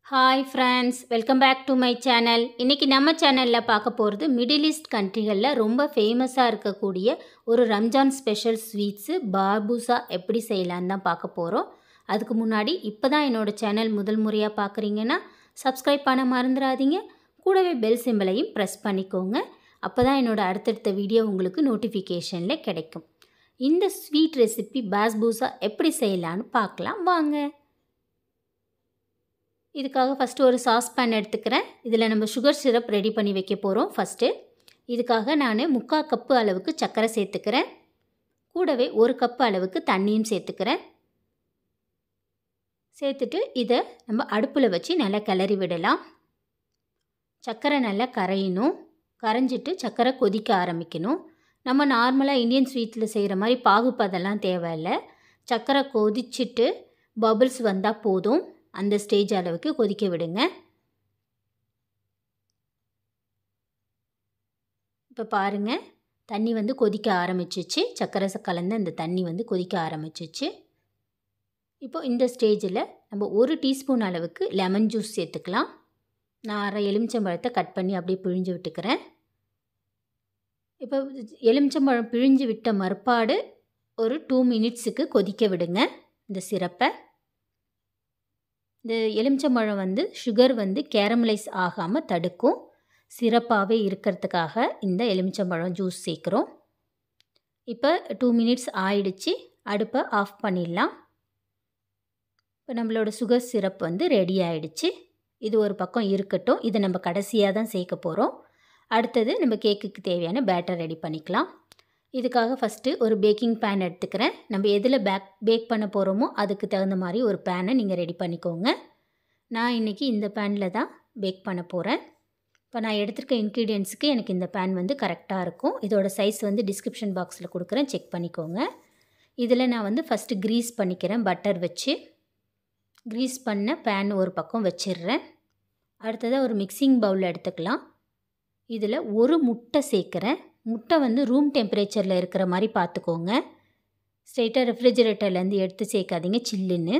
hi friends welcome back to my channel இன்றைக்கி நம்ம சேனலில் பார்க்க போகிறது மிடில் ஈஸ்ட் கண்ட்ரிகளில் ரொம்ப ஃபேமஸாக இருக்கக்கூடிய ஒரு ரம்ஜான் ஸ்பெஷல் ஸ்வீட்ஸு பார்பூசா எப்படி செய்யலான்னு தான் பார்க்க போகிறோம் அதுக்கு முன்னாடி இப்போ தான் என்னோடய சேனல் முதல் முறையாக பார்க்குறீங்கன்னா சப்ஸ்கிரைப் பண்ண மறந்துடாதீங்க கூடவே பெல் சிம்பிளையும் ப்ரெஸ் பண்ணிக்கோங்க அப்போ தான் என்னோடய அடுத்தடுத்த வீடியோ உங்களுக்கு நோட்டிஃபிகேஷனில் கிடைக்கும் இந்த ஸ்வீட் ரெசிபி பாஸ்பூசா எப்படி செய்யலான்னு பார்க்கலாம் வாங்க இதுக்காக ஃபஸ்ட்டு ஒரு சாஸ் பேன் எடுத்துக்கிறேன் இதில் நம்ம சுகர் சிரப் ரெடி பண்ணி வைக்க போகிறோம் ஃபஸ்ட்டு இதுக்காக நான் முக்கால் கப்பு அளவுக்கு சர்க்கரை சேர்த்துக்கிறேன் கூடவே ஒரு கப்பு அளவுக்கு தண்ணியும் சேர்த்துக்கிறேன் சேர்த்துட்டு இதை நம்ம அடுப்பில் வச்சு நல்லா கிளறி விடலாம் சர்க்கரை நல்லா கரையணும் கரைஞ்சிட்டு சர்க்கரை கொதிக்க ஆரம்பிக்கணும் நம்ம நார்மலாக இந்தியன் ஸ்வீட்டில் செய்கிற மாதிரி பாகுப்பதெல்லாம் தேவையில்லை சர்க்கரை கொதிச்சுட்டு பபிள்ஸ் வந்தால் போதும் அந்த ஸ்டேஜ் அளவுக்கு கொதிக்க விடுங்க இப்போ பாருங்கள் தண்ணி வந்து கொதிக்க ஆரம்பிச்சிச்சு சர்க்கரை கலந்து அந்த தண்ணி வந்து கொதிக்க ஆரம்பிச்சிச்சு இப்போ இந்த ஸ்டேஜில் நம்ம ஒரு டீஸ்பூன் அளவுக்கு லெமன் ஜூஸ் சேர்த்துக்கலாம் நான் அரை எலுமிச்சம்பழத்தை கட் பண்ணி அப்படியே பிழிஞ்சு விட்டுக்கிறேன் இப்போ எலுமிச்சம்பழம் பிழிஞ்சு விட்ட மறுப்பாடு ஒரு டூ மினிட்ஸுக்கு கொதிக்க விடுங்க இந்த சிரப்பை இந்த எலுமிச்சம்பழம் வந்து சுகர் வந்து கேரமலைஸ் ஆகாமல் தடுக்கும் சிறப்பாகவே இருக்கிறதுக்காக இந்த எலுமிச்சம்பழம் ஜூஸ் சேர்க்குறோம் இப்போ டூ மினிட்ஸ் ஆயிடுச்சு அடுப்பை ஆஃப் பண்ணிடலாம் இப்போ நம்மளோட சுகர் சிரப் வந்து ரெடி ஆயிடுச்சு இது ஒரு பக்கம் இருக்கட்டும் இதை நம்ம கடைசியாக தான் சேர்க்க போகிறோம் அடுத்தது நம்ம கேக்குக்கு தேவையான பேட்டர் ரெடி பண்ணிக்கலாம் இதுக்காக ஃபஸ்ட்டு ஒரு பேக்கிங் பேன் எடுத்துக்கிறேன் நம்ம எதில் பேக் பேக் பண்ண போகிறோமோ அதுக்கு தகுந்த மாதிரி ஒரு பேனை நீங்கள் ரெடி பண்ணிக்கோங்க நான் இன்றைக்கி இந்த பேனில் தான் பேக் பண்ண போகிறேன் இப்போ நான் எடுத்திருக்க இன்க்ரீடியன்ஸுக்கு எனக்கு இந்த பேன் வந்து கரெக்டாக இருக்கும் இதோட சைஸ் வந்து டிஸ்கிரிப்ஷன் பாக்ஸில் கொடுக்குறேன் செக் பண்ணிக்கோங்க இதில் நான் வந்து ஃபஸ்ட்டு க்ரீஸ் பண்ணிக்கிறேன் பட்டர் வச்சு க்ரீஸ் பண்ண பேன் ஒரு பக்கம் வச்சிடுறேன் அடுத்ததாக ஒரு மிக்சிங் பவுல் எடுத்துக்கலாம் இதில் ஒரு முட்டை சேர்க்குறேன் முட்டை வந்து ரூம் டெம்பரேச்சரில் இருக்கிற மாதிரி பார்த்துக்கோங்க ஸ்ட்ரெயிட்டாக ரெஃப்ரிஜரேட்டர்லேருந்து எடுத்து சேர்க்காதீங்க சில்லுன்னு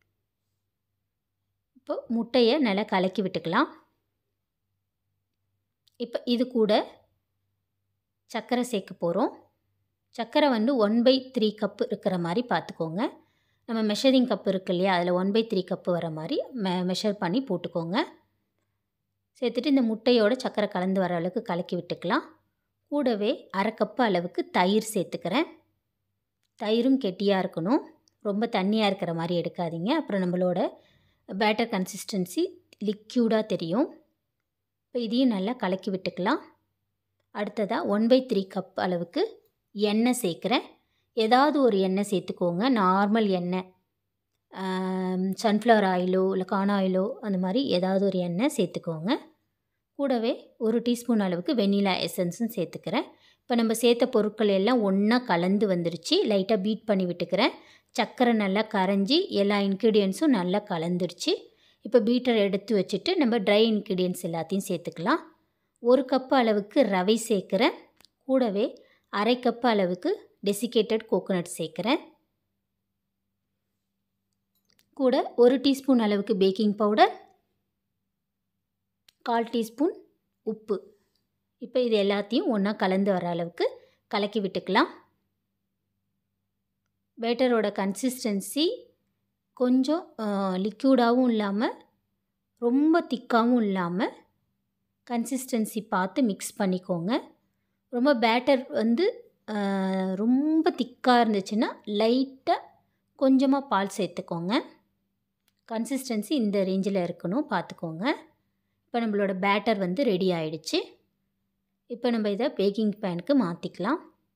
இப்போ முட்டையை நல்லா கலக்கி விட்டுக்கலாம் இப்போ இது கூட சர்க்கரை சேர்க்க போகிறோம் சர்க்கரை வந்து ஒன் பை த்ரீ கப்பு இருக்கிற மாதிரி பார்த்துக்கோங்க நம்ம மெஷரிங் கப் இருக்கு இல்லையா அதில் ஒன் பை த்ரீ கப்பு வர மாதிரி மெ மெஷர் பண்ணி போட்டுக்கோங்க சேர்த்துட்டு இந்த முட்டையோட சர்க்கரை கலந்து வர அளவுக்கு கலக்கி விட்டுக்கலாம் கூடவே அரை கப்பு அளவுக்கு தயிர் சேர்த்துக்கிறேன் தயிரும் கெட்டியாக இருக்கணும் ரொம்ப தண்ணியாக இருக்கிற மாதிரி எடுக்காதீங்க அப்புறம் நம்மளோட பேட்டர் கன்சிஸ்டன்சி லிக்யூடாக தெரியும் இப்போ இதையும் நல்லா கலக்கி விட்டுக்கலாம் அடுத்ததாக ஒன் பை த்ரீ கப் அளவுக்கு எண்ணெய் சேர்க்குறேன் ஏதாவது ஒரு எண்ணெய் சேர்த்துக்கோங்க நார்மல் எண்ணெய் சன்ஃப்ளவர் ஆயிலோ இல்லை கான் ஆயிலோ அந்த மாதிரி ஏதாவது ஒரு எண்ணெய் சேர்த்துக்கோங்க கூடவே ஒரு டீஸ்பூன் அளவுக்கு வெண்ணிலா எசன்ஸும் சேர்த்துக்கிறேன் இப்போ நம்ம சேர்த்த பொருட்கள் எல்லாம் ஒன்றா கலந்து வந்துருச்சு லைட்டாக பீட் பண்ணி விட்டுக்கிறேன் சர்க்கரை நல்லா கரைஞ்சி எல்லா இன்க்ரீடியன்ஸும் நல்லா கலந்துருச்சு இப்போ பீட்டர் எடுத்து வச்சுட்டு நம்ம ட்ரை இன்க்ரீடியன்ஸ் எல்லாத்தையும் சேர்த்துக்கலாம் ஒரு கப்பு அளவுக்கு ரவை சேர்க்குறேன் கூடவே அரை கப்பு அளவுக்கு டெசிகேட்டட் கோகோனட் சேர்க்குறேன் கூட ஒரு டீஸ்பூன் அளவுக்கு பேக்கிங் பவுடர் கால் டீஸ்பூன் உப்பு இப்போ இது எல்லாத்தையும் ஒன்றா கலந்து வர அளவுக்கு கலக்கி விட்டுக்கலாம் பேட்டரோட கன்சிஸ்டன்சி கொஞ்சம் லிக்யூடாகவும் இல்லாமல் ரொம்ப திக்காகவும் இல்லாமல் கன்சிஸ்டன்சி பார்த்து மிக்ஸ் பண்ணிக்கோங்க ரொம்ப பேட்டர் வந்து ரொம்ப திக்காக இருந்துச்சுன்னா லைட்டாக கொஞ்சமாக பால் சேர்த்துக்கோங்க கன்சிஸ்டன்சி இந்த ரேஞ்சில் இருக்கணும் பார்த்துக்கோங்க இப்போ நம்மளோட பேட்டர் வந்து ரெடி ஆயிடுச்சு இப்போ நம்ம இதை பேக்கிங் பேனுக்கு மாற்றிக்கலாம்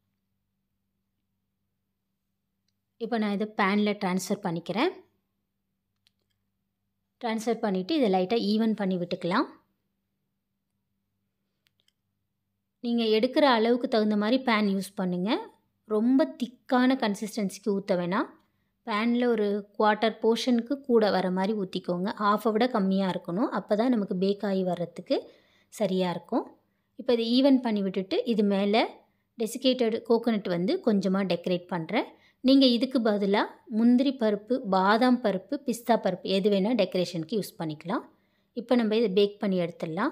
இப்போ நான் இதை பேனில் ட்ரான்ஸ்ஃபர் பண்ணிக்கிறேன் ட்ரான்ஸ்ஃபர் பண்ணிவிட்டு இதை லைட்டாக ஈவன் பண்ணி விட்டுக்கலாம் நீங்கள் எடுக்கிற அளவுக்கு தகுந்த மாதிரி பேன் யூஸ் பண்ணுங்கள் ரொம்ப திக்கான கன்சிஸ்டன்சிக்கு ஊற்ற வேணாம் பேனில் ஒரு குவார்ட்டர் போர்ஷனுக்கு கூட வர மாதிரி ஊற்றிக்கோங்க ஆஃபை விட கம்மியாக இருக்கணும் அப்போ தான் நமக்கு பேக் ஆகி வர்றதுக்கு சரியாக இருக்கும் இப்போ இதை ஈவன் பண்ணி விட்டுட்டு இது மேலே டெசிகேட்டட் கோகோனட் வந்து கொஞ்சமாக டெக்கரேட் பண்ணுறேன் நீங்கள் இதுக்கு பதிலாக முந்திரி பருப்பு பாதாம் பருப்பு பிஸ்தா பருப்பு எது வேணால் டெக்கரேஷனுக்கு யூஸ் பண்ணிக்கலாம் இப்போ நம்ம இதை பேக் பண்ணி எடுத்துடலாம்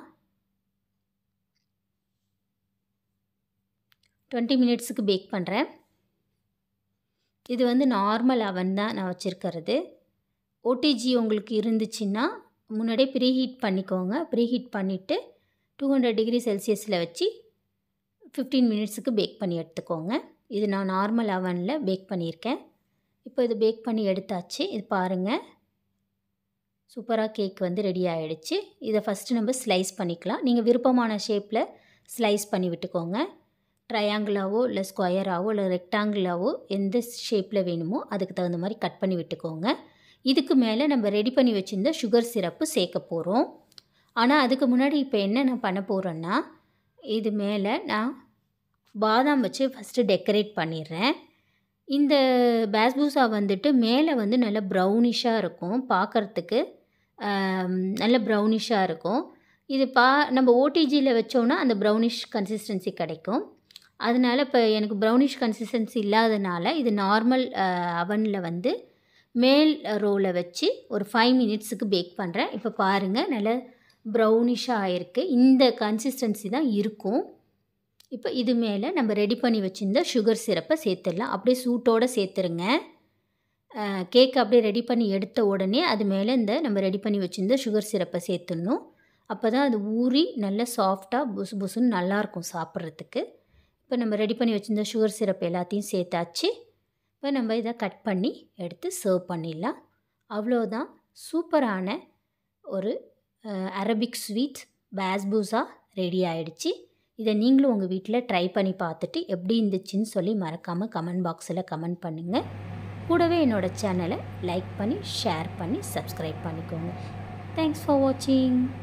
டுவெண்ட்டி மினிட்ஸுக்கு பேக் பண்ணுறேன் இது வந்து நார்மல் அவன் தான் நான் வச்சுருக்கிறது ஓடிஜி உங்களுக்கு இருந்துச்சுன்னா முன்னாடியே ப்ரீஹீட் பண்ணிக்கோங்க ப்ரீஹீட் பண்ணிவிட்டு டூ ஹண்ட்ரட் டிகிரி செல்சியஸில் வச்சு ஃபிஃப்டீன் மினிட்ஸுக்கு பேக் பண்ணி எடுத்துக்கோங்க இது நான் நார்மல் அவனில் பேக் பண்ணியிருக்கேன் இப்போ இது பேக் பண்ணி எடுத்தாச்சு இது பாருங்கள் சூப்பராக கேக் வந்து ரெடி ஆகிடுச்சு இதை ஃபஸ்ட்டு நம்ம ஸ்லைஸ் பண்ணிக்கலாம் நீங்கள் விருப்பமான ஷேப்பில் ஸ்லைஸ் பண்ணி விட்டுக்கோங்க ட்ரையாங்கிளாவோ இல்லை ஸ்கொயராகவோ இல்லை ரெக்டாங்கிளாவோ எந்த ஷேப்பில் வேணுமோ அதுக்கு தகுந்த மாதிரி கட் பண்ணி விட்டுக்கோங்க இதுக்கு மேலே நம்ம ரெடி பண்ணி வச்சுருந்த சுகர் சிரப்பு சேர்க்க போகிறோம் ஆனால் அதுக்கு முன்னாடி இப்போ என்ன நான் பண்ண போகிறேன்னா இது மேலே நான் பாதாம் வச்சு ஃபஸ்ட்டு டெக்கரேட் பண்ணிடுறேன் இந்த பேஸ்பூசா வந்துட்டு மேலே வந்து நல்ல ப்ரௌனிஷாக இருக்கும் பார்க்குறதுக்கு நல்ல ப்ரௌனிஷாக இருக்கும் இது பா நம்ம ஓடிஜியில் வச்சோன்னா அந்த ப்ரௌனிஷ் கன்சிஸ்டன்சி கிடைக்கும் அதனால் இப்போ எனக்கு ப்ரௌனிஷ் கன்சிஸ்டன்சி இல்லாதனால இது நார்மல் அவனில் வந்து மேல் ரோவில் வச்சு ஒரு ஃபைவ் மினிட்ஸுக்கு பேக் பண்ணுறேன் இப்போ பாருங்கள் நல்ல ப்ரௌனிஷாக ஆகிருக்கு இந்த கன்சிஸ்டன்சி தான் இருக்கும் இப்போ இது மேலே நம்ம ரெடி பண்ணி வச்சுருந்த சுகர் சிரப்பை சேர்த்துடலாம் அப்படியே சூட்டோடு சேர்த்துருங்க கேக் அப்படியே ரெடி பண்ணி எடுத்த உடனே அது மேலே இந்த நம்ம ரெடி பண்ணி வச்சுருந்த சுகர் சிரப்பை சேர்த்துடணும் அப்போ தான் அது ஊறி நல்லா சாஃப்டாக புசு புசுன்னு நல்லாயிருக்கும் சாப்பிட்றதுக்கு இப்போ நம்ம ரெடி பண்ணி வச்சுருந்த சுகர் சிரப் எல்லாத்தையும் சேர்த்தாச்சு இப்போ நம்ம இதை கட் பண்ணி எடுத்து சர்வ் பண்ணிடலாம் அவ்வளோதான் சூப்பரான ஒரு அரபிக் ஸ்வீட் பேஸ்பூஸா ரெடி ஆகிடுச்சு இதை நீங்களும் உங்கள் வீட்டில் ட்ரை பண்ணி பார்த்துட்டு எப்படி இருந்துச்சுன்னு சொல்லி மறக்காமல் கமெண்ட் பாக்ஸில் கமெண்ட் பண்ணுங்கள் கூடவே என்னோடய சேனலை லைக் பண்ணி ஷேர் பண்ணி சப்ஸ்கிரைப் பண்ணிக்கோங்க தேங்க்ஸ் ஃபார் வாட்சிங்